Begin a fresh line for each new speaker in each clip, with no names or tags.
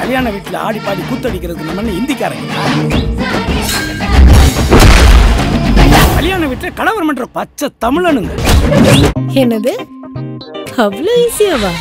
கல்யாண வீட்டுல ஆடி பாடி கூத்தடிக்கிறதுக்கு நம்ம என்ன இந்திக்காரங்க கல்யாண வீட்டுல கலவரம் பண்ற பச்சை தமிழனுங்க
என்னது அவ்வளோ ஈஸியாவா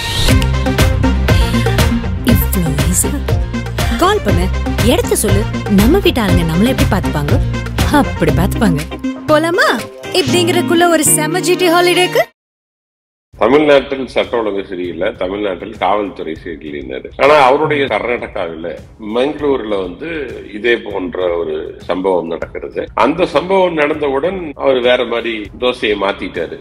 இவ்வளோ ஈஸி கால் பண்ணு இடத்த சொல்லு நம்ம வீட்டு ஆளுங்க நம்மள எப்படி பார்த்துப்பாங்க அப்படி பார்த்துப்பாங்க போலாமா இப்படிங்கிறதுக்குள்ள ஒரு செம ஜிடி ஹாலிடேக்கு
தமிழ்நாட்டில் சட்ட ஒழுங்கு சரியில்லை தமிழ்நாட்டில் காவல்துறை சரியில்லைன்னாரு ஆனா அவருடைய கர்நாடகாவில் மங்களூர்ல வந்து இதே போன்ற ஒரு சம்பவம் நடக்கிறது அந்த சம்பவம் நடந்தவுடன் அவர் வேற மாதிரி தோசையை மாத்திட்டாரு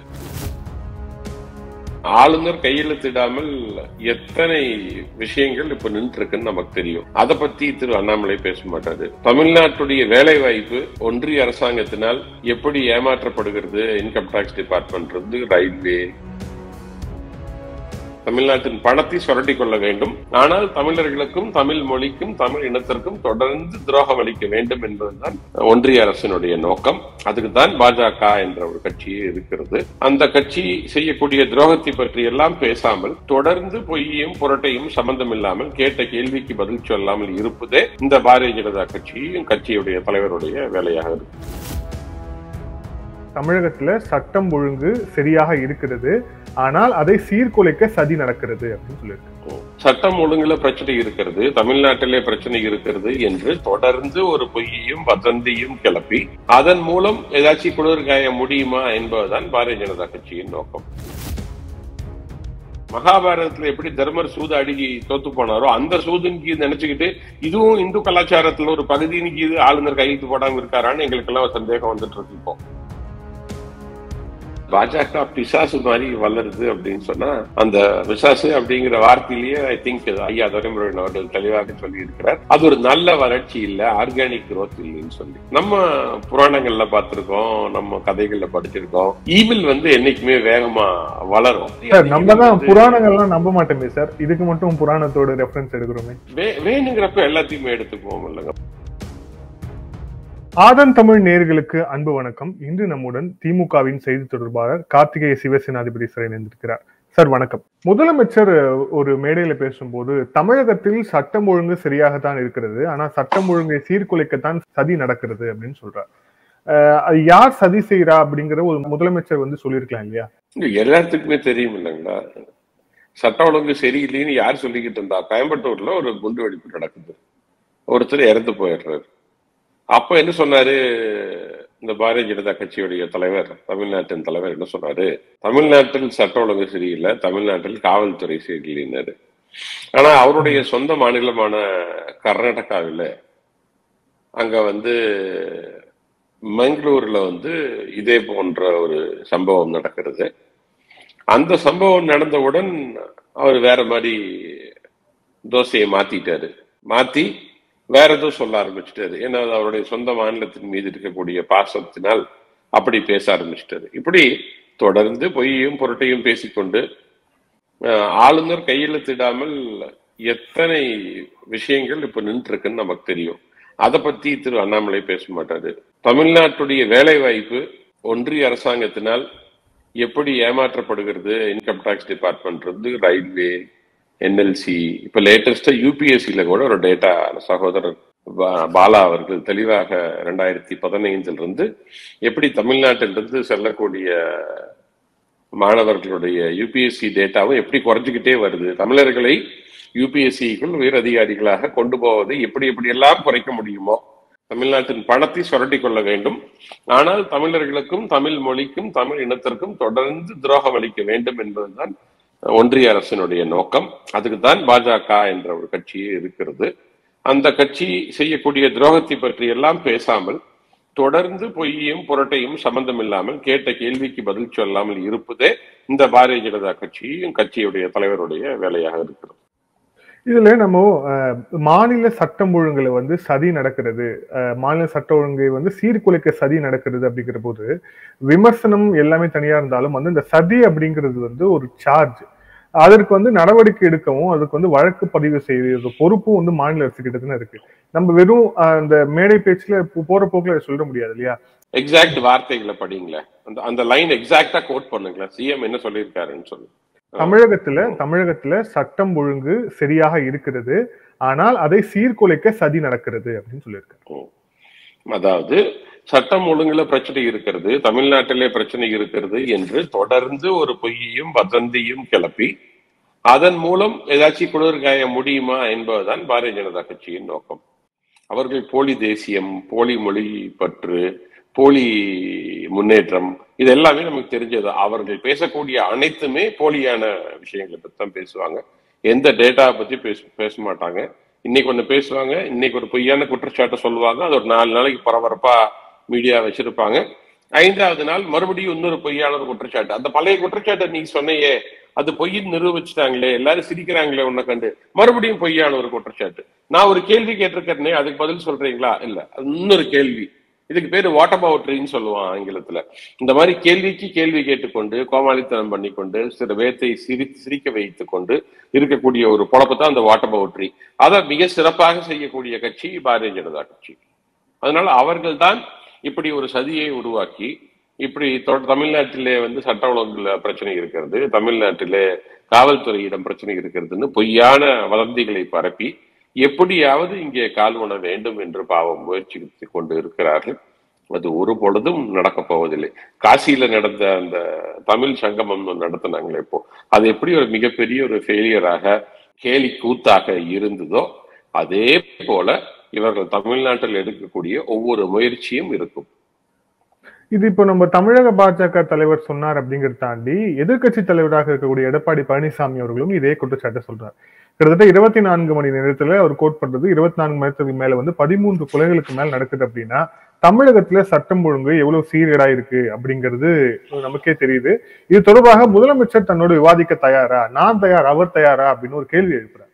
ஆளுநர் கையெழுத்திடாமல் எத்தனை விஷயங்கள் இப்ப நின்று இருக்குன்னு நமக்கு தெரியும் அதை பத்தி திரு அண்ணாமலை பேச மாட்டாரு தமிழ்நாட்டுடைய வேலை வாய்ப்பு ஒன்றிய அரசாங்கத்தினால் எப்படி ஏமாற்றப்படுகிறது இன்கம் டாக்ஸ் டிபார்ட்மெண்ட் இருந்து ரயில்வே தமிழ்நாட்டின் பணத்தை சுரண்டி கொள்ள வேண்டும் ஆனால் தமிழர்களுக்கும் தமிழ் மொழிக்கும் தமிழ் இனத்திற்கும் தொடர்ந்து துரோகம் அளிக்க வேண்டும் என்பதுதான் ஒன்றிய அரசினுடைய நோக்கம் அதுக்கு தான் பாஜக என்ற ஒரு கட்சியே இருக்கிறது அந்த கட்சி செய்யக்கூடிய துரோகத்தை பற்றி எல்லாம் பேசாமல் தொடர்ந்து பொய்யையும் புரட்டையும் சம்பந்தம் இல்லாமல் கேட்ட கேள்விக்கு பதில் சொல்லாமல் இருப்பதே இந்த பாரதிய ஜனதா கட்சியும் கட்சியுடைய தலைவருடைய வேலையாக இருக்கு
தமிழகத்துல சட்டம் ஒழுங்கு சரியாக இருக்கிறது ஆனால் அதை சீர்குலைக்க சதி நடக்கிறது அப்படின்னு சொல்லியிருக்கு
சட்டம் ஒழுங்குல பிரச்சனை இருக்கிறது தமிழ்நாட்டிலே பிரச்சனை இருக்கிறது என்று தொடர்ந்து ஒரு பொய்யையும் வதந்தியும் கிளப்பி அதன் மூலம் ஏதாச்சும் குளிர் காய முடியுமா என்பதுதான் பாரதிய ஜனதா கட்சியின் நோக்கம் மகாபாரதத்துல எப்படி தர்மர் சூது அடிகி தோத்து போனாரோ அந்த சூதுன்னு நினைச்சுக்கிட்டு இதுவும் இந்து கலாச்சாரத்துல ஒரு பகுதிக்கு இது ஆளுநர் கையெழுத்து போடாம இருக்காரான்னு எங்களுக்கு எல்லாம் சந்தேகம் வந்துட்டு இருக்கு இப்போ பாஜக பிசாசு மாதிரி வளருது அப்படின்னு சொன்னா அந்த பிசாசு அப்படிங்கிற வார்த்தையிலேயே ஐ திங்க் ஐயா துரைமுருகன் அவர்கள் தெளிவாக சொல்லி இருக்கிறார் அது ஒரு நல்ல வளர்ச்சி இல்ல ஆர்கானிக் growth இல்லைன்னு சொல்லி நம்ம புராணங்கள்ல பார்த்திருக்கோம் நம்ம கதைகள்ல படிச்சிருக்கோம் ஈவில் வந்து என்னைக்குமே வேகமா வளரும்
சார் நம்ம தான் புராணங்கள்லாம் நம்ப மாட்டோமே சார் இதுக்கு மட்டும் புராணத்தோட ரெஃபரன்ஸ் எடுக்கிறோமே
வே- வேணுங்கிறப்ப எல்லாத்தையுமே எடுத்துக்குவோம் இல்லைங்க
ஆதன் தமிழ் நேயர்களுக்கு அன்பு வணக்கம் இன்று நம்முடன் திமுகவின் செய்தி தொடர்பாளர் கார்த்திகேய சிவசேனாதிபதி சார் இணைந்திருக்கிறார் சார் வணக்கம் முதலமைச்சர் ஒரு மேடையில பேசும்போது தமிழகத்தில் சட்டம் ஒழுங்கு சரியாகத்தான் இருக்கிறது ஆனா சட்டம் ஒழுங்கை சீர்குலைக்கத்தான் சதி நடக்கிறது அப்படின்னு சொல்றார் அஹ் அது யார் சதி செய்யறா அப்படிங்கிற ஒரு முதலமைச்சர் வந்து சொல்லியிருக்கலாம் இல்லையா
இங்க எல்லாத்துக்குமே தெரியும் இல்லைங்களா சட்ட ஒழுங்கு சரியில்லைன்னு யார் சொல்லிக்கிட்டு இருந்தா கோயம்புத்தூர்ல ஒரு குண்டு வெடிப்பு நடக்குது ஒருத்தர் இறந்து போயிடுறாரு அப்ப என்ன சொன்னாரு இந்த பாரதிய ஜனதா கட்சியுடைய தலைவர் தமிழ்நாட்டின் தலைவர் என்ன சொன்னாரு தமிழ்நாட்டில் சட்ட ஒழுங்கு சரியில்லை தமிழ்நாட்டில் காவல்துறை சரியில்லைன்னாரு ஆனா அவருடைய சொந்த மாநிலமான கர்நாடகாவில் அங்க வந்து மங்களூர்ல வந்து இதே போன்ற ஒரு சம்பவம் நடக்கிறது அந்த சம்பவம் நடந்தவுடன் அவர் வேற மாதிரி தோசையை மாத்திட்டாரு மாத்தி வேற ஏதோ சொல்ல ஆரம்பிச்சிட்டாரு ஏன்னா அது அவருடைய சொந்த மாநிலத்தின் மீது இருக்கக்கூடிய பாசத்தினால் அப்படி பேச ஆரம்பிச்சிட்டாரு இப்படி தொடர்ந்து பொய்யையும் புரட்டையும் பேசிக்கொண்டு அஹ், ஆளுநர் கையெழுத்திடாமல் எத்தனை விஷயங்கள் இப்ப நின்று இருக்குன்னு நமக்கு தெரியும் அதை பத்தி திரு அண்ணாமலை பேச மாட்டாரு தமிழ்நாட்டுடைய வேலை வாய்ப்பு ஒன்றிய அரசாங்கத்தினால் எப்படி ஏமாற்றப்படுகிறது இன்கம் டாக்ஸ் டிபார்ட்மெண்ட் இருந்து ரயில்வே என்எல்சி இப்ப லேட்டஸ்டா யூபிஎஸ்சியில கூட ஒரு டேட்டா சகோதரர் பா- பாலா அவர்கள் தெளிவாக ரெண்டாயிரத்தி பதினைந்தில் இருந்து எப்படி தமிழ்நாட்டிலிருந்து செல்லக்கூடிய மாணவர்களுடைய யூபிஎஸ்சி டேட்டாவும் எப்படி குறைஞ்சுக்கிட்டே வருது தமிழர்களை யூபிஎஸ்சிக்குள் உயர் அதிகாரிகளாக கொண்டு போவதை எப்படி எப்படி எல்லாம் குறைக்க முடியுமோ தமிழ்நாட்டின் பணத்தை சுரண்டி கொள்ள வேண்டும் ஆனால் தமிழர்களுக்கும் தமிழ் மொழிக்கும் தமிழ் இனத்திற்கும் தொடர்ந்து துரோகம் அளிக்க வேண்டும் என்பதுதான் ஒன்றிய அரசினுடைய நோக்கம் அதுக்கு தான் பாஜக என்ற ஒரு கட்சியே இருக்கிறது அந்த கட்சி செய்யக்கூடிய துரோகத்தை பற்றி எல்லாம் பேசாமல் தொடர்ந்து பொய்யையும் புரட்டையும் சம்பந்தம் இல்லாமல் கேட்ட கேள்விக்கு பதில் சொல்லாமல் இருப்பதே இந்த பாரதிய ஜனதா கட்சியும் கட்சியுடைய தலைவருடைய வேலையாக இருக்கிறது
இதுல நம்ம அஹ், மாநில சட்டம் ஒழுங்குல வந்து சதி நடக்கிறது அஹ், மாநில சட்ட ஒழுங்கை வந்து சீர்குலைக்க சதி நடக்கிறது அப்படிங்கிற போது விமர்சனம் எல்லாமே தனியா இருந்தாலும் வந்து இந்த சதி அப்படிங்கிறது வந்து ஒரு சார்ஜ் அதற்கு வந்து நடவடிக்கை எடுக்கவும் அதுக்கு வந்து வழக்கு பதிவு செய்யறது பொறுப்பும் வந்து மாநில அரசு கிட்ட தானே இருக்கு நம்ம வெறும் அஹ், அந்த மேடை பேச்சுல போ- போற போக்குல இதை சொல்ல முடியாது இல்லையா
எக்ஸாக்ட் வார்த்தைகளை படிங்களேன் அந்த அந்த லைன் எக்ஸாக்டா கோட் பண்ணுங்களேன் சிஎம் என்ன சொல்லியிருக்காருன்னு சொல்லு
தமிழகத்துல தமிழகத்துல சட்டம் ஒழுங்கு சரியாக இருக்கிறது ஆனால் அதை சீர்குலைக்க சதி நடக்கிறது அப்படின்னு சொல்லியிருக்காரு
அதாவது சட்டம் ஒழுங்குல பிரச்சனை இருக்கிறது தமிழ்நாட்டிலே பிரச்சனை இருக்கிறது என்று தொடர்ந்து ஒரு பொய்யையும் வதந்தியும் கிளப்பி அதன் மூலம் ஏதாச்சும் குளிர்காய முடியுமா என்பதுதான் பாரதிய ஜனதா கட்சியின் நோக்கம் அவர்கள் போலி தேசியம் போலி மொழி பற்று போலி முன்னேற்றம் இது எல்லாமே நமக்கு தெரிஞ்சது அவர்கள் பேசக்கூடிய அனைத்துமே போலியான விஷயங்களை பத்தி தான் பேசுவாங்க எந்த டேட்டா பத்தி பேச பேச மாட்டாங்க இன்னைக்கு ஒண்ணு பேசுவாங்க இன்னைக்கு ஒரு பொய்யான குற்றச்சாட்டை சொல்லுவாங்க அது ஒரு நாலு நாளைக்கு பரபரப்பா மீடியா வச்சிருப்பாங்க ஐந்தாவது நாள் மறுபடியும் இன்னொரு பொய்யான ஒரு குற்றச்சாட்டு அந்த பழைய குற்றச்சாட்டை நீ சொன்னையே அது பொய்ன்னு நிரூபிச்சுட்டாங்களே எல்லாரும் சிரிக்கிறாங்களே உன்னை கண்டு மறுபடியும் பொய்யான ஒரு குற்றச்சாட்டு நான் ஒரு கேள்வி கேட்டிருக்கேனே அதுக்கு பதில் சொல்றீங்களா இல்ல அது இன்னொரு கேள்வி இதுக்கு பேரு வாட்டர் பவுட்ரின்னு சொல்லுவான் ஆங்கிலத்துல இந்த மாதிரி கேள்விக்கு கேள்வி கேட்டுக்கொண்டு கோமாளித்தனம் பண்ணிக்கொண்டு சில வேத்தை சிரி சிரிக்க வைத்துக் கொண்டு இருக்கக்கூடிய ஒரு பொழப்பு தான் அந்த வாட்டர் பவுட்ரி அதை மிக சிறப்பாக செய்யக்கூடிய கட்சி பாரதிய ஜனதா கட்சி அதனால அவர்கள் தான் இப்படி ஒரு சதியை உருவாக்கி இப்படி தொ- தமிழ்நாட்டிலே வந்து சட்ட ஒழுங்குல பிரச்சனை இருக்கிறது தமிழ்நாட்டிலே காவல்துறையிடம் பிரச்சனை இருக்கிறதுன்னு பொய்யான வதந்திகளை பரப்பி எப்படியாவது இங்கே கால் உண வேண்டும் என்று பாவம் முயற்சித்து கொண்டு இருக்கிறார்கள் அது ஒரு பொழுதும் நடக்கப் போவதில்லை காசியில நடந்த அந்த தமிழ் சங்கமம் நடத்தினாங்களே இப்போ அது எப்படி ஒரு மிகப்பெரிய ஒரு ஃபெயிலியராக கேலி கூத்தாக இருந்ததோ அதே போல இவர்கள் தமிழ்நாட்டில் எடுக்கக்கூடிய ஒவ்வொரு முயற்சியும் இருக்கும்
இது இப்போ நம்ம தமிழக பாஜக தலைவர் சொன்னார் அப்படிங்கறத தாண்டி எதிர்க்கட்சி தலைவராக இருக்கக்கூடிய எடப்பாடி பழனிசாமி அவர்களும் இதே குற்றச்சாட்டை சொல்றார் கிட்டத்தட்ட இருபத்தி நான்கு மணி நேரத்துல அவர் கோட் பண்றது இருபத்தி நான்கு மணி நேரத்துக்கு மேல வந்து பதிமூன்று கொலைகளுக்கு மேல நடக்குது அப்படின்னா தமிழகத்துல சட்டம் ஒழுங்கு எவ்வளவு சீரடா இருக்கு அப்படிங்கிறது நமக்கே தெரியுது இது தொடர்பாக முதலமைச்சர் தன்னோடு விவாதிக்க தயாரா நான் தயார் அவர் தயாரா அப்படின்னு ஒரு கேள்வி எழுப்புறார்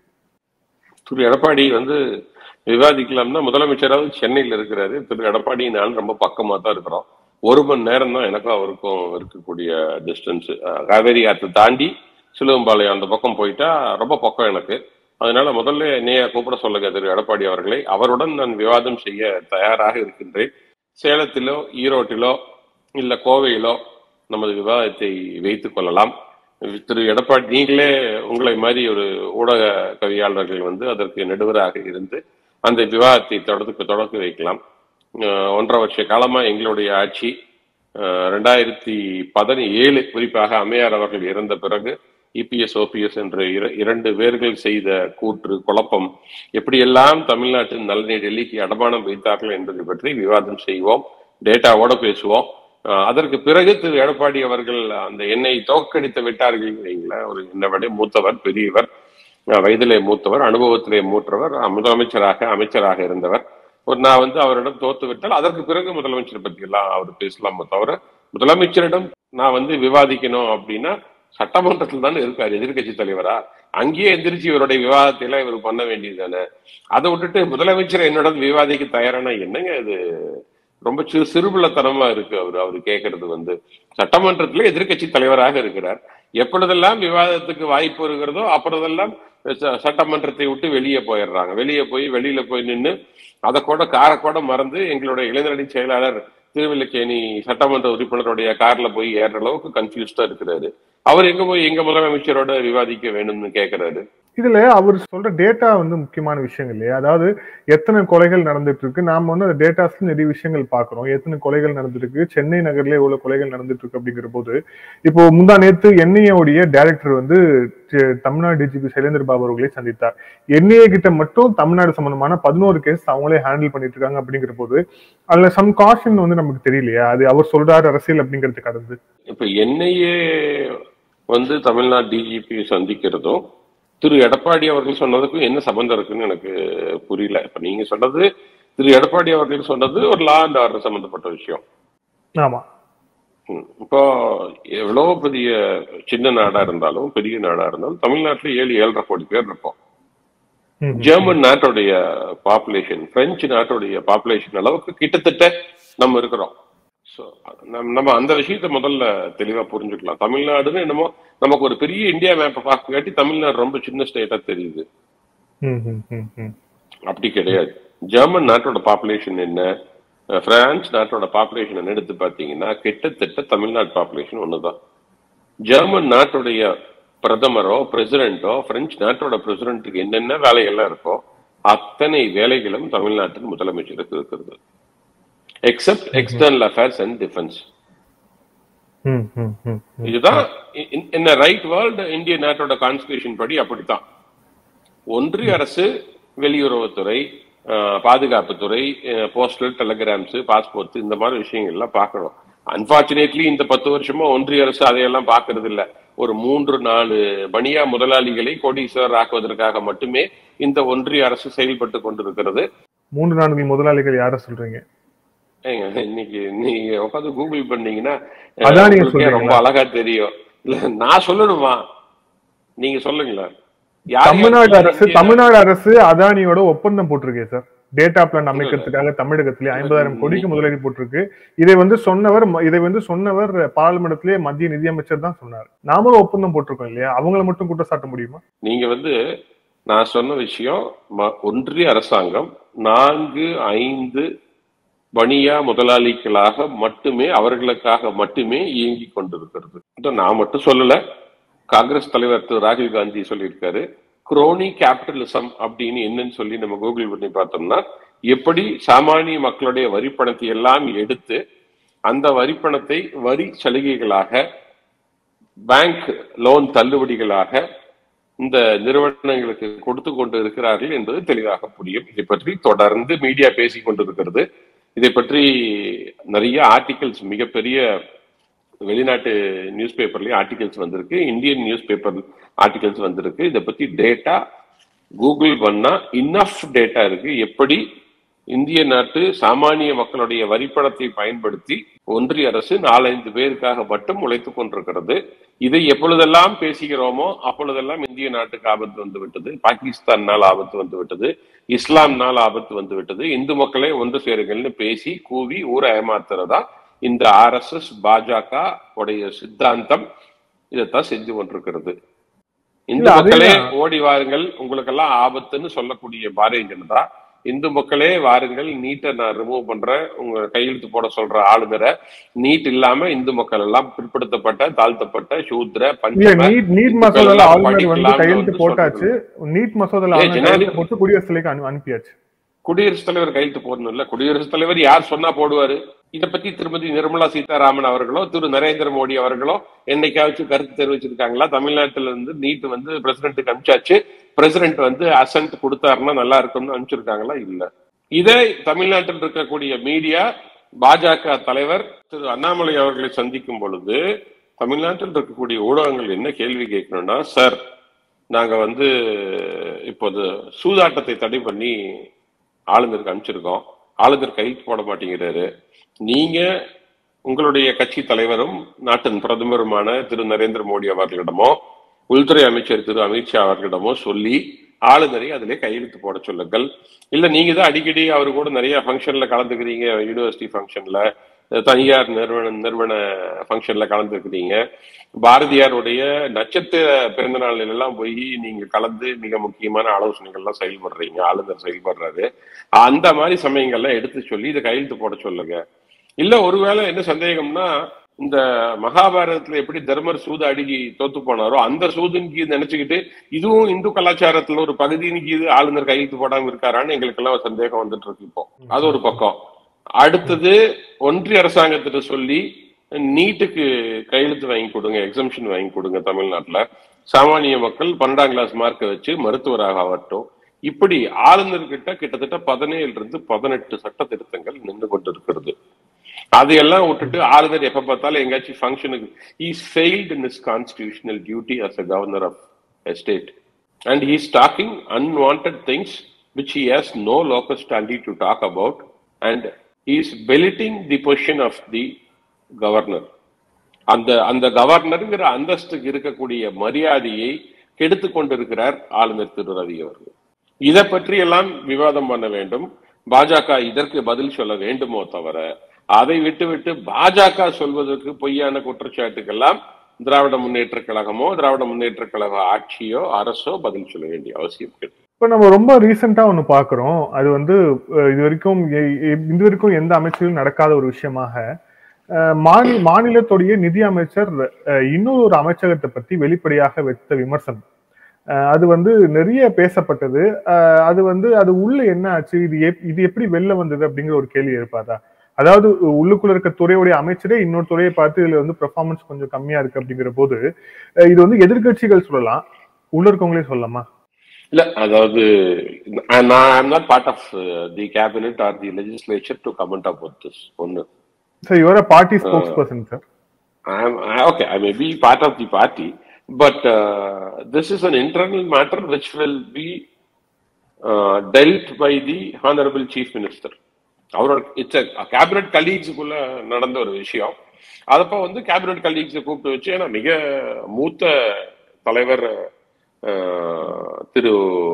திரு எடப்பாடி வந்து விவாதிக்கலாம்னா முதலமைச்சராவது சென்னையில் இருக்கிறாரு திரு எடப்பாடி நான் ரொம்ப பக்கமா தான் இருக்கிறோம் ஒரு மணி நேரம் தான் எனக்கும் அவருக்கும் இருக்கக்கூடிய டிஸ்டன்ஸ் காவேரி ஆற்று தாண்டி சிலுவம்பாளையம் அந்த பக்கம் போயிட்டா ரொம்ப பக்கம் எனக்கு அதனால முதல்ல என்னைய கூப்பிட சொல்லுங்க திரு எடப்பாடி அவர்களை அவருடன் நான் விவாதம் செய்ய தயாராக இருக்கின்றேன் சேலத்திலோ ஈரோட்டிலோ இல்ல கோவையிலோ நமது விவாதத்தை வைத்துக் கொள்ளலாம் திரு எடப்பாடி நீங்களே உங்களை மாதிரி ஒரு ஊடக கவியாளர்கள் வந்து அதற்கு நடுவராக இருந்து அந்த விவாதத்தை தொடர்ந்து தொடர்ந்து வைக்கலாம் அஹ் ஒன்றரை வருஷ காலமா எங்களுடைய ஆட்சி அஹ் ரெண்டாயிரத்தி பதினேழு குறிப்பாக அம்மையார் அவர்கள் இறந்த பிறகு இபிஎஸ் ஓபிஎஸ் என்ற இர- இரண்டு பேர்கள் செய்த கூற்று குழப்பம் எப்படியெல்லாம் தமிழ்நாட்டின் நலனை டெல்லிக்கு அடமானம் வைத்தார்கள் என்பதை பற்றி விவாதம் செய்வோம் டேட்டாவோட பேசுவோம் அஹ் அதற்கு பிறகு திரு எடப்பாடி அவர்கள் அந்த எண்ணை தோற்கடித்து விட்டார்கள் வைங்களேன் ஒரு என்னை விட மூத்தவர் பெரியவர் அஹ் வயதிலே மூத்தவர் அனுபவத்திலே மூற்றவர் அஹ் முதலமைச்சராக அமைச்சராக இருந்தவர் ஒரு நான் வந்து அவரிடம் தோத்து விட்டால் அதற்கு பிறகு முதலமைச்சர் பத்தி எல்லாம் அவர் பேசலாமே தவிர முதலமைச்சரிடம் நான் வந்து விவாதிக்கணும் அப்படின்னா சட்டமன்றத்தில் தானே இருக்காரு எதிர்க்கட்சி தலைவரா அங்கேயே எந்திரிச்சு இவருடைய விவாதத்தை எல்லாம் இவர் பண்ண வேண்டியது தானே அதை விட்டுட்டு முதலமைச்சர் என்னுடன் விவாதிக்க தயாரானா என்னங்க இது ரொம்ப சிறு சிறுபிள்ளத்தனமா இருக்கு அவர் அவர் கேட்கறது வந்து சட்டமன்றத்துல எதிர்க்கட்சி தலைவராக இருக்கிறார் எப்பொழுதெல்லாம் விவாதத்துக்கு வாய்ப்பு இருக்கிறதோ அப்பொழுதெல்லாம் ச- சட்டமன்றத்தை விட்டு வெளியே போயிடுறாங்க வெளியே போய் வெளியில போய் நின்று அதை கூட காரை கூட மறந்து எங்களுடைய இளைஞரணி செயலாளர் திருவல்லிக்கேணி சட்டமன்ற உறுப்பினருடைய கார்ல போய் ஏறுற அளவுக்கு கன்ஃபியூஸ்டா இருக்கிறாரு அவர் எங்க போய் எங்க முதலமைச்சரோட விவாதிக்க வேணும்னு கேக்குறாரு
இதுல அவர் சொல்ற டேட்டா வந்து முக்கியமான விஷயங்கள் இல்லையா அதாவது எத்தனை கொலைகள் நடந்துட்டு இருக்கு நாம வந்து அந்த டேட்டாஸ்ல நிறைய விஷயங்கள் பாக்குறோம் எத்தனை கொலைகள் நடந்திருக்கு சென்னை நகர்ல எவ்வளவு கொலைகள் நடந்துட்டு இருக்கு அப்படிங்கிற போது இப்போ முந்தா நேத்து என்ஐஏவுடைய டைரக்டர் வந்து தி- தமிழ்நாடு டிஜிபி சைலேந்திர பாபு அவர்களை சந்தித்தார் என்ஐஏ கிட்ட மட்டும் தமிழ்நாடு சம்பந்தமான பதினோரு கேஸ் அவங்களே ஹேண்டில் பண்ணிட்டு இருக்காங்க அப்படிங்கிற போது அதுல சம் காஷன் வந்து நமக்கு தெரியலையா அது அவர் சொல்றாரு அரசியல் அப்படிங்கிறது கடந்து
இப்ப என்னையே வந்து தமிழ்நாடு டிஜிபி சந்திக்கிறதும் திரு எடப்பாடி அவர்கள் சொன்னதுக்கும் என்ன சம்பந்தம் இருக்குன்னு எனக்கு புரியல இப்ப நீங்க சொன்னது திரு எடப்பாடி அவர்கள் சொன்னது ஒரு லா அண்ட் ஆர்டர் சம்பந்தப்பட்ட விஷயம்
ஆமா
ம். இப்போ எவ்வளவு பெரிய சின்ன நாடா இருந்தாலும் பெரிய நாடா இருந்தாலும் தமிழ்நாட்டுல ஏழு ஏழரை கோடி பேர் இருக்கோம்
ம்.
ஜெர்மன் நாட்டுடைய பாப்புலேஷன் பிரெஞ்சு நாட்டுடைய பாப்புலேஷன் அளவுக்கு கிட்டத்தட்ட நம்ம இருக்கிறோம் ஸோ நம்ம அந்த விஷயத்த முதல்ல தெளிவா புரிஞ்சுக்கலாம் தமிழ்நாடுன்னு என்னமோ நமக்கு ஒரு பெரிய இந்தியா மேப்பை பார்க்கக்காட்டி தமிழ்நாடு ரொம்ப சின்ன ஸ்டேட்டா தெரியுது
ம், ம், ம், ம்.
அப்படி கிடையாது ஜெர்மன் நாட்டோட பாப்புலேஷன் என்ன அஹ் பிரான்ஸ் நாட்டோட பாப்புலேஷன் எடுத்து பார்த்தீங்கன்னா கிட்டத்தட்ட தமிழ்நாடு பாப்புலேஷன் ஒண்ணுதான் ஜெர்மன் நாட்டுடைய பிரதமரோ பிரசிடென்ட்டோ பிரெஞ்சு நாட்டோட பிரசிடென்ட்டுக்கு என்னென்ன வேலைகள்லாம் இருக்கோ அத்தனை வேலைகளும் தமிழ்நாட்டின் முதலமைச்சருக்கு இருக்கிறது except external affairs and defence
ம், ம், ம், ம்.
இதுதான் இந்த ரைட் வேர்ல்டு இந்திய நாட்டோட கான்ஸ்டியூஷன் படி அப்படித்தான் ஒன்றிய அரசு வெளியுறவுத்துறை அஹ், பாதுகாப்புத்துறை போஸ்டல் டெலிகிராம்ஸ் பாஸ்போர்ட் இந்த மாதிரி விஷயங்கள்லாம் பார்க்கணும் அன்பார்ச்சுனேட்லி இந்த பத்து வருஷமா ஒன்றிய அரசு அதையெல்லாம் பார்க்கறது இல்ல ஒரு மூன்று நாலு பனியா முதலாளிகளை கோடீஸ்வரர் ஆக்குவதற்காக மட்டுமே இந்த ஒன்றிய அரசு செயல்பட்டு கொண்டிருக்கிறது
மூன்று நான்கு முதலாளிகள் யார சொல்றீங்க
ஏங்க, இன்னைக்கு நீங்க உட்காந்து கூகுள் பண்ணீங்கன்னா
அதான் நீங்க
உங்களுக்கே ரொம்ப
சொல்றீங்களா?
அழகா தெரியும் இல்ல நான் சொல்லணுமா நீங்க சொல்லுங்களேன் யார்
தமிழ்நாடு
யார்
அரசு
இந்திய-
தமிழ்நாடு அரசு அதானியோட ஒப்பந்தம் போட்டிருக்கே சார் டேட்டா பிளான் அமைக்கிறதுக்காக தமிழகத்திலே ஐம்பதாயிரம் கோடிக்கு முதலீடு போட்டிருக்கு இதை வந்து சொன்னவர் ம- இதை வந்து சொன்னவர் பாராளுமன்றத்திலே மத்திய நிதியமைச்சர் தான் சொன்னார் நாமளும் ஒப்பந்தம் போட்டிருக்கோம் இல்லையா அவங்கள மட்டும் குற்றம் சாட்ட முடியுமா
நீங்க வந்து நான் சொன்ன விஷயம் ம- ஒன்றிய அரசாங்கம் நான்கு ஐந்து வணியா முதலாளிகளாக மட்டுமே அவர்களுக்காக மட்டுமே இயங்கி கொண்டிருக்கிறது இதை நான் மட்டும் சொல்லல காங்கிரஸ் தலைவர் திரு ராகுல் காந்தி சொல்லியிருக்காரு குரோனி கேபிட்டலிசம் அப்படின்னு என்னன்னு சொல்லி நம்ம கூகுள் பண்ணி பார்த்தோம்னா எப்படி சாமானிய மக்களுடைய வரிப்பணத்தை எல்லாம் எடுத்து அந்த வரிப்பணத்தை வரி சலுகைகளாக பேங்க் லோன் தள்ளுபடிகளாக இந்த நிறுவனங்களுக்கு கொடுத்து கொண்டு இருக்கிறார்கள் என்பது தெளிவாக புரியும் இதை பற்றி தொடர்ந்து மீடியா பேசிக் கொண்டிருக்கிறது இதை பற்றி நிறைய ஆர்டிகல்ஸ் மிகப்பெரிய வெளிநாட்டு நியூஸ் பேப்பர்லயும் ஆர்டிகல்ஸ் வந்திருக்கு இந்தியன் நியூஸ் பேப்பர் ஆர்டிகல்ஸ் வந்திருக்கு இதை பத்தி டேட்டா கூகுள் பண்ணா இன்னஃப் டேட்டா இருக்கு எப்படி இந்திய நாட்டு சாமானிய மக்களுடைய வரிப்பணத்தை பயன்படுத்தி ஒன்றிய அரசு நாலஞ்சு பேருக்காக மட்டும் உழைத்துக் கொண்டிருக்கிறது இதை எப்பொழுதெல்லாம் பேசுகிறோமோ அப்பொழுதெல்லாம் இந்திய நாட்டுக்கு ஆபத்து வந்து விட்டது பாகிஸ்தானால் ஆபத்து வந்து விட்டது இஸ்லாம்னால் ஆபத்து வந்து விட்டது இந்து மக்களே ஒன்று சேருங்கள்னு பேசி கூவி ஊரை ஏமாத்துறதா இந்த ஆர்எஸ்எஸ் பாஜக உடைய சித்தாந்தம் இதைத்தான் செஞ்சு கொண்டிருக்கிறது இந்து
இல்ல,
மக்களே
அதேதான்.
ஓடி வாருங்கள் உங்களுக்கெல்லாம் ஆபத்துன்னு சொல்லக்கூடிய பாரதிய ஜனதா இந்து மக்களே வாருங்கள் நீட்டை நான் ரிமூவ் பண்றேன் உங்க கையெழுத்து போட சொல்ற ஆளுநரை நீட் இல்லாம இந்து மக்கள் எல்லாம் பிற்படுத்தப்பட்ட தாழ்த்தப்பட்ட சூத்ர
இல்ல
பஞ்சம
நீட் நீட்
இந்துக்கள்
மசோதால
எல்லாம்
ஆளுநர் வந்து
படிக்கலாம்னு
கையெழுத்து
வந்து
போட்டாச்சு நீட் மசோதால
ஏய்,
ஆளுநர்
ஜனாதிபதி-
கையெழுத்து போட்டு குடியரசுத் தலைக்கு அனு- அனுப்பியாச்சு
குடியரசுத் தலைவர் கையெழுத்து போடணும் இல்ல குடியரசுத் தலைவர் யார் சொன்னா போடுவாரு இத பத்தி திருமதி நிர்மலா சீதாராமன் அவர்களோ திரு நரேந்திர மோடி அவர்களோ என்னைக்காச்சும் கருத்து தெரிவிச்சிருக்காங்களா தமிழ்நாட்டுல இருந்து நீட் வந்து பிரசிடென்ட்டுக்கு அனுப்பிச்சாச்சு பிரசிடென்ட் வந்து அசன்ட் கொடுத்தாருன்னா நல்லா இருக்கும்னு அனுப்பிச்சிருக்காங்களா இல்ல இதே தமிழ்நாட்டில் இருக்கக்கூடிய மீடியா பாஜக தலைவர் திரு அண்ணாமலை அவர்களை சந்திக்கும் பொழுது தமிழ்நாட்டில் இருக்கக்கூடிய ஊடகங்கள் என்ன கேள்வி கேட்கணும்னா சார் நாங்க வந்து இப்போது சூதாட்டத்தை தடை பண்ணி ஆளுநருக்கு அனுப்பிச்சிருக்கோம் ஆளுநர் கையெழுத்து போட மாட்டேங்கிறாரு நீங்க உங்களுடைய கட்சி தலைவரும் நாட்டின் பிரதமருமான திரு நரேந்திர மோடி அவர்களிடமோ உள்துறை அமைச்சர் திரு அமித்ஷா அவர்களிடமோ சொல்லி ஆளுநரை அதிலே கையெழுத்து போட சொல்லுங்கள் இல்ல நீங்க தான் அடிக்கடி அவர் கூட நிறைய ஃபங்க்ஷன்ல கலந்துக்கிறீங்க யூனிவர்சிட்டி ஃபங்க்ஷன்ல தனியார் நிறுவன நிறுவன ஃபங்க்ஷன்ல கலந்துக்கிறீங்க பாரதியாருடைய நட்சத்திர பிறந்த நாளில் எல்லாம் போய் நீங்க கலந்து மிக முக்கியமான ஆலோசனைகள்லாம் செயல்படுறீங்க ஆளுநர் செயல்படுறாரு அந்த மாதிரி சமயங்கள்ல எடுத்து சொல்லி இதை கையெழுத்து போட சொல்லுங்க இல்ல ஒருவேளை என்ன சந்தேகம்னா இந்த மகாபாரதத்துல எப்படி தர்மர் சூது அடிக்கி தோத்து போனாரோ அந்த சூதுன்னு கீது நினைச்சுக்கிட்டு இதுவும் இந்து கலாச்சாரத்துல ஒரு பகுதின்னு கீது ஆளுநர் கையெழுத்து போடாம இருக்காரான்னு எங்களுக்கு எல்லாம் ஒரு சந்தேகம் வந்துட்டு இருக்கு இப்போ அது ஒரு பக்கம் அடுத்தது ஒன்றிய அரசாங்கத்திட்ட சொல்லி நீட்டுக்கு கையெழுத்து வாங்கி கொடுங்க எக்ஸம்ஷன் வாங்கி கொடுங்க தமிழ்நாட்டுல சாமானிய மக்கள் பன்னெண்டாம் கிளாஸ் மார்க்கை வச்சு மருத்துவராக ஆகட்டும் இப்படி ஆளுநர்கிட்ட கிட்டத்தட்ட பதினேழுல இருந்து பதினெட்டு சட்ட திருத்தங்கள் நின்று கொண்டிருக்கிறது அதையெல்லாம் விட்டுட்டு ஆளுநர் எப்ப பார்த்தாலும் எங்காச்சும் ஃபங்க்ஷனுக்கு is failed in is constitutional duty as a governor of state and he is talking unwanted things which he has no locus standi to talk about and he is belittling the position of the governor அந்த அந்த கவர்னருங்கிற அந்தஸ்துக்கு இருக்கக்கூடிய மரியாதையை கெடுத்து கொண்டிருக்கிறார் ஆளுநர் திரு ரவி அவர்கள் இதை பற்றி எல்லாம் விவாதம் பண்ண வேண்டும் பாஜக இதற்கு பதில் சொல்ல வேண்டுமோ தவிர அதை விட்டுவிட்டு பாஜக சொல்வதற்கு பொய்யான குற்றச்சாட்டுக்கெல்லாம் திராவிட முன்னேற்ற கழகமோ திராவிட முன்னேற்ற கழக ஆட்சியோ அரசோ பதில் சொல்ல வேண்டிய அவசியம் கிடையாது
இப்ப நம்ம ரொம்ப ரீசெண்டா ஒண்ணு பாக்குறோம் அது வந்து அஹ், இது வரைக்கும் எ- எ- இது வரைக்கும் எந்த அமைச்சரிலும் நடக்காத ஒரு விஷயமாக அஹ், மாநில மாநிலத்துடைய நிதி அமைச்சர் அஹ், இன்னொரு ஒரு அமைச்சகத்தை பத்தி வெளிப்படையாக வைத்த விமர்சனம் அஹ், அது வந்து நிறைய பேசப்பட்டது அஹ், அது வந்து அது உள்ள என்ன ஆச்சு இது எப்- இது எப்படி வெளில வந்தது அப்படிங்கிற ஒரு கேள்வி எழுப்பாதா அதாவது உள்ளுக்குள்ள இருக்க துறையுடைய அமைச்சரே இன்னொரு துறையை பார்த்து இதுல வந்து பெர்ஃபார்மன்ஸ் கொஞ்சம் கம்மியா இருக்கு அப்படிங்கிற போது அஹ், இது வந்து எதிர்க்கட்சிகள் சொல்லலாம் உள்ள இருக்கவங்களே சொல்லலாமா
இல்ல அதாவது நான் I'm not part of the cabinet or the legislature to comment about this ஒன்னு
sir your party spokesperson sir
I'm I, okay. I may be part of the party, but uh, this is an internal matter which will be uh, dealt by the honorable chief minister. அவரோட it's cabinet கலீக்ஸுக்குள்ள நடந்த ஒரு விஷயம் அதப்போ வந்து cabinet கலீக்ஸை கூப்பிட்டு வச்சு ஏன்னா மிக மூத்த தலைவர் அஹ், திரு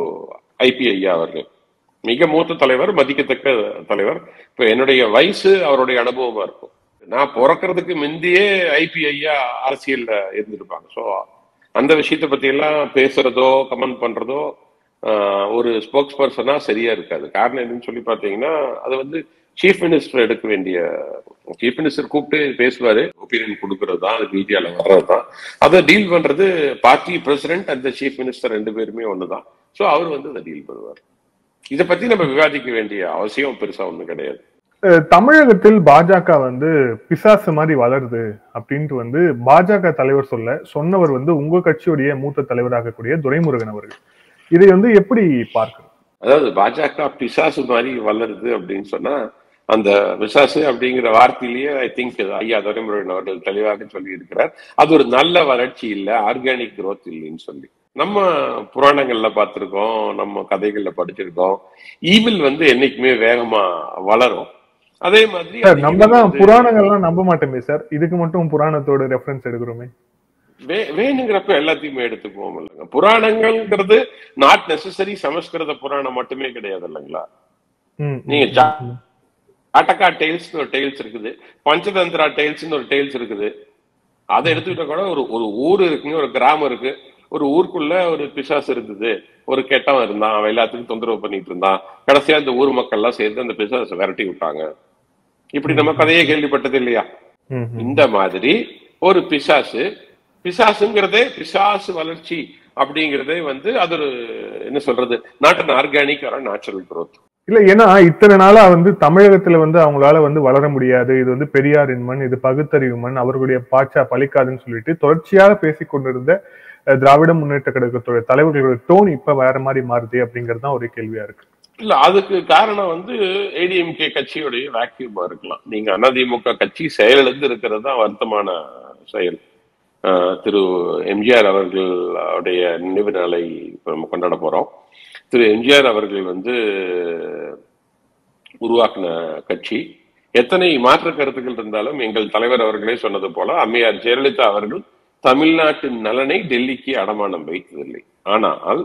ஐபி ஐயா அவர்கள் மிக மூத்த தலைவர் மதிக்கத்தக்க தலைவர் இப்ப என்னுடைய வயசு அவருடைய அனுபவமா இருக்கும் நான் பிறக்கிறதுக்கு முந்தையே ஐபி ஐயா அரசியல்ல இருந்திருப்பாங்க ஸோ அந்த விஷயத்தை பத்தி எல்லாம் பேசுறதோ கமெண்ட் பண்றதோ ஆஹ், ஒரு ஸ்போக்ஸ் பர்சனா சரியா இருக்காது காரணம் என்னன்னு சொல்லி பாத்தீங்கன்னா அது வந்து சீஃப் மினிஸ்டர் எடுக்க வேண்டிய சீஃப் மினிஸ்டர் கூப்பிட்டு பேசுவாரு ஒப்பீனியன் கொடுக்கறது தான் அது மீடியால வர்றது தான் அதை டீல் பண்றது பார்ட்டி பிரசிடென்ட் அந்த சீஃப் மினிஸ்டர் ரெண்டு பேருமே ஒண்ணுதான் ஸோ அவர் வந்து அதை டீல் பண்ணுவார் இதை பத்தி நம்ம விவாதிக்க வேண்டிய அவசியம் பெருசா ஒண்ணும் கிடையாது
அஹ் தமிழகத்தில் பாஜக வந்து பிசாசு மாதிரி வளருது அப்படின்ட்டு வந்து பாஜக தலைவர் சொல்ல சொன்னவர் வந்து உங்க கட்சியுடைய மூத்த தலைவராக கூடிய துரைமுருகன் அவர்கள் இதை வந்து எப்படி பார்க்கணும்
அதாவது பாஜக பிசாசு மாதிரி வளருது அப்படின்னு சொன்னா அந்த பிசாசு அப்படிங்கிற வார்த்தையிலேயே ஐ திங்க் ஐயா துரைமுருகன் அவர்கள் தெளிவாக சொல்லி இருக்கிறார் அது ஒரு நல்ல வளர்ச்சி இல்ல ஆர்கானிக் growth இல்லைன்னு சொல்லி நம்ம புராணங்கள்ல பார்த்திருக்கோம் நம்ம கதைகள்ல படிச்சிருக்கோம் ஈவில் வந்து என்னைக்குமே வேகமா வளரும் அதே மாதிரி
சார்
அது
நம்ம
evil
தான்
வந்து-
புராணங்கள்லாம் நம்ப மாட்டோமே சார் இதுக்கு மட்டும் புராணத்தோட ரெஃபரன்ஸ் எடுக்கிறோமே
வே- வேணுங்கிறப்ப எல்லாத்தையுமே எடுத்துக்குவோம் இல்லைங்க புராணங்கள்ங்கிறது நாட் நெசசரி சமஸ்கிருத புராணம் மட்டுமே கிடையாது இல்லைங்களா
ம்,
நீங்க
ம்,
ஜா-
ம்.
அட்டகா டெய்ல்ஸ் ஒரு டெய்ல்ஸ் இருக்குது பஞ்சதந்திரா டெய்ல்ஸ் ஒரு டெய்ல்ஸ் இருக்குது அதை எடுத்துக்கிட்ட கூட ஒரு ஒரு ஊர் இருக்குங்க ஒரு கிராமம் இருக்கு ஒரு ஊருக்குள்ள ஒரு பிசாசு இருந்தது ஒரு கெட்டவன் இருந்தான் அவன் எல்லாத்துக்கும் தொந்தரவு பண்ணிட்டு இருந்தான் கடைசியா இந்த ஊர் மக்கள் எல்லாம் சேர்ந்து அந்த பிசாசை விரட்டி விட்டாங்க இப்படி நம்ம கதையே கேள்விப்பட்டது இல்லையா
ம், ம்.
இந்த மாதிரி ஒரு பிசாசு பிசாசுங்கிறதே பிசாசு வளர்ச்சி அப்படிங்கறதே வந்து அது ஒரு என்ன சொல்றது not an organic or natural growth
இல்ல ஏன்னா இத்தனை நாளா வந்து தமிழகத்துல வந்து அவங்களால வந்து வளர முடியாது இது வந்து பெரியாரின் மண் இது பகுத்தறிவு மண் அவர்களுடைய பாச்சா பலிக்காதுன்னு சொல்லிட்டு தொடர்ச்சியாக பேசிக் கொண்டிருந்த அஹ், திராவிட முன்னேற்ற கழகத்துடைய தலைவர்களோட டோன் இப்ப வேற மாதிரி மாறுது அப்படிங்கிறது தான் ஒரே கேள்வியா இருக்கு
இல்ல அதுக்கு காரணம் வந்து ஏடிஎம்கே கட்சியுடைய வேக்யூமா இருக்கலாம் நீங்க அதிமுக கட்சி செயலிழந்து இருக்கிறது தான் வருத்தமான செயல் ஆஹ் திரு எம்ஜிஆர் அவர்களுடைய நினைவு நாளை இப்ப நம்ம கொண்டாட போறோம் திரு எம்ஜிஆர் அவர்கள் வந்து உருவாக்கின கட்சி எத்தனை மாற்று கருத்துக்கள் இருந்தாலும் எங்கள் தலைவர் அவர்களே சொன்னது போல அம்மையார் ஜெயலலிதா அவர்கள் தமிழ்நாட்டின் நலனை டெல்லிக்கு அடமானம் வைத்ததில்லை ஆனால்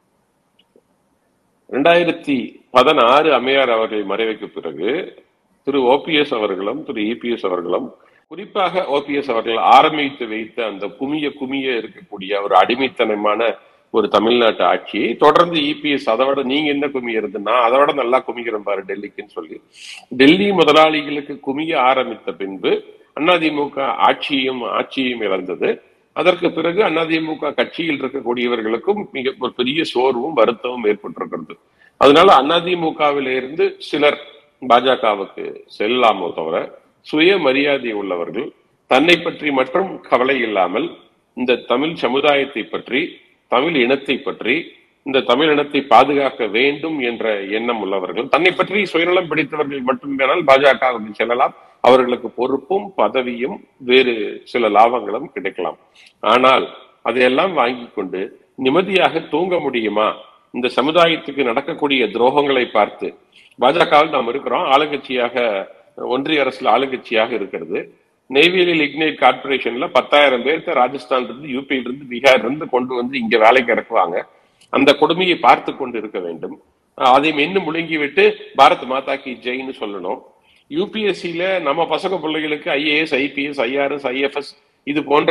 ரெண்டாயிரத்தி பதினாறு அம்மையார் அவர்கள் மறைவுக்கு பிறகு திரு ஓபிஎஸ் அவர்களும் திரு இபிஎஸ் அவர்களும் குறிப்பாக ஓபிஎஸ் அவர்கள் ஆரம்பித்து வைத்த அந்த குமிய குமிய இருக்கக்கூடிய ஒரு அடிமைத்தனமான ஒரு தமிழ்நாட்டு ஆட்சியை தொடர்ந்து இபிஎஸ் அதை விட நீங்க என்ன குமிய இருந்துன்னா அதை விட நல்லா குமிக்கிறோம் பாரு டெல்லிக்குன்னு சொல்லி டெல்லி முதலாளிகளுக்கு குமிய ஆரம்பித்த பின்பு அதிமுக ஆட்சியும் ஆட்சியும் இழந்தது அதற்கு பிறகு அதிமுக கட்சியில் இருக்கக்கூடியவர்களுக்கும் மிக ஒரு பெரிய சோர்வும் வருத்தமும் ஏற்பட்டிருக்கிறது அதனால அதிமுகவில இருந்து சிலர் பாஜகவுக்கு செல்லாமோ தவிர சுய மரியாதை உள்ளவர்கள் தன்னை பற்றி மட்டும் கவலை இல்லாமல் இந்த தமிழ் சமுதாயத்தை பற்றி தமிழ் இனத்தை பற்றி இந்த தமிழ் இனத்தை பாதுகாக்க வேண்டும் என்ற எண்ணம் உள்ளவர்கள் தன்னை பற்றி சுயநலம் பிடித்தவர்கள் மட்டுமேனால் பாஜகவுக்கு செல்லலாம் அவர்களுக்கு பொறுப்பும் பதவியும் வேறு சில லாபங்களும் கிடைக்கலாம் ஆனால் அதையெல்லாம் வாங்கி கொண்டு நிம்மதியாக தூங்க முடியுமா இந்த சமுதாயத்துக்கு நடக்கக்கூடிய துரோகங்களை பார்த்து பாஜகவில் நாம் இருக்கிறோம் ஆளுங்கட்சியாக ஒன்றிய அரசுல ஆளுங்கட்சியாக இருக்கிறது நெய்வேலி லிக்னைட் கார்பரேஷன்ல பத்தாயிரம் பேர்த்த ராஜஸ்தான் இருந்து யூபியில இருந்து பீகார்ல இருந்து கொண்டு வந்து இங்க வேலைக்கு இறக்குவாங்க அந்த கொடுமையை பார்த்து கொண்டு இருக்க வேண்டும் அதை மென்னு முழுங்கி விட்டு பாரத் மாதா கி ஜெயின்னு சொல்லணும் யூபிஎஸ்சியில நம்ம பசங்க பிள்ளைகளுக்கு ஐஏஎஸ் ஐபிஎஸ் ஐஆர்எஸ் ஐஎஃப்எஸ் இது போன்ற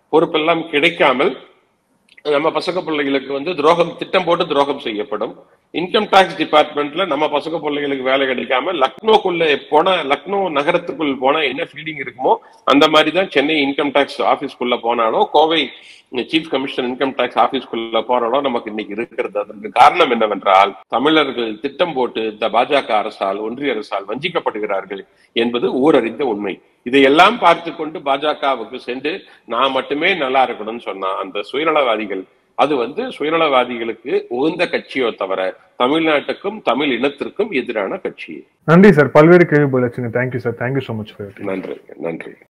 பொறுப்பெல்லாம் கிடைக்காமல் நம்ம பசங்க பிள்ளைகளுக்கு வந்து துரோகம் திட்டம் போட்டு துரோகம் செய்யப்படும் இன்கம் டாக்ஸ் டிபார்ட்மெண்ட்ல நம்ம பசங்க பிள்ளைகளுக்கு வேலை கிடைக்காம லக்னோக்குள்ள போனா லக்னோ நகரத்துக்குள் போனா என்ன ஃபீலிங் இருக்குமோ அந்த மாதிரி தான் சென்னை இன்கம் டாக்ஸ் ஆபீஸ்க்குள்ள போனாலும் Kovai chief commissioner income tax ஆபீஸ்க்குள்ள போறாலும் நமக்கு இன்னைக்கு இருக்கிறது அதற்கு காரணம் என்னவென்றால் தமிழர்கள் திட்டம் போட்டு இந்த பாஜக அரசால் ஒன்றிய அரசால் வஞ்சிக்கப்படுகிறார்கள் என்பது ஊரறிந்த உண்மை இதையெல்லாம் பார்த்து கொண்டு பாஜகவுக்கு சென்று நான் மட்டுமே நல்லா இருக்கணும்னு சொன்னா அந்த சுயநலவாதிகள் அது வந்து சுயநலவாதிகளுக்கு உகந்த கட்சியோ தவிர தமிழ்நாட்டுக்கும் தமிழ் இனத்திற்கும் எதிரான கட்சி
நன்றி சார் பல்வேறு கேள்வி பதிலச்சுங்க thank you sir thank you so much for
நன்றி நன்றி